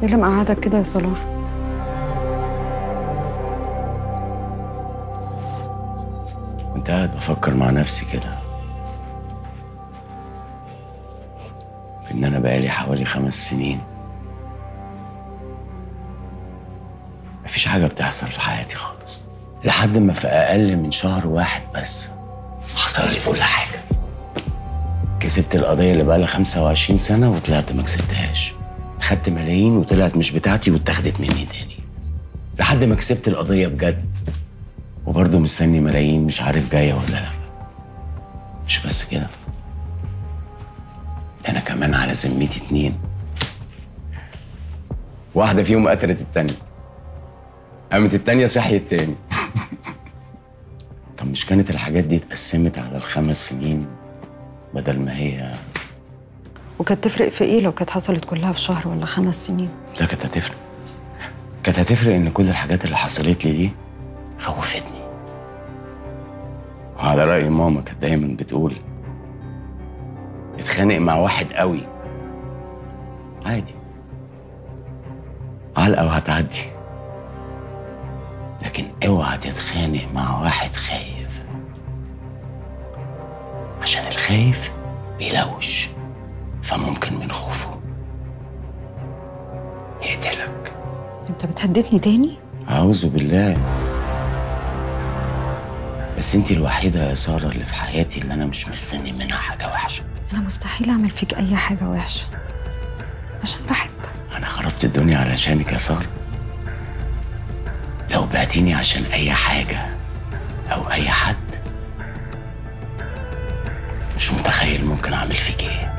ايه اللي مقعدك كده يا صلاح كنت قاعد بفكر مع نفسي كده ان انا بقالي حوالي خمس سنين مفيش حاجة بتحصل في حياتي خالص لحد ما في أقل من شهر واحد بس حصل لي كل حاجة كسبت القضية اللي بقالها 25 سنة وطلعت ما كسبتهاش خدت ملايين وطلعت مش بتاعتي واتاخدت مني تاني لحد ما كسبت القضية بجد وبرضه مستني ملايين مش عارف جاية ولا لا مش بس كده ده أنا كمان على ذمتي اتنين واحدة فيهم قتلت التانية قامت التانية صحيت تاني طب مش كانت الحاجات دي اتقسمت على الخمس سنين بدل ما هي وكانت تفرق في ايه لو كانت حصلت كلها في شهر ولا خمس سنين لا كانت هتفرق كانت هتفرق ان كل الحاجات اللي حصلت لي دي خوفتني وعلى رأي ماما كانت دايما بتقول اتخانق مع واحد قوي عادي علقة وهتعدي لكن اوعى تتخانق مع واحد خايف عشان الخايف بيلوش فممكن من خوفه يقتلك انت بتهددني تاني أعوذ بالله بس انت الوحيدة يا سارة اللي في حياتي اللي أنا مش مستني منها حاجة وحشة انا مستحيل اعمل فيك اي حاجه وحشه عشان بحبك أنا خربت الدنيا علشانك يا سارة لو بعتيني عشان أي حاجة أو أي حد مش متخيل ممكن أعمل فيك إيه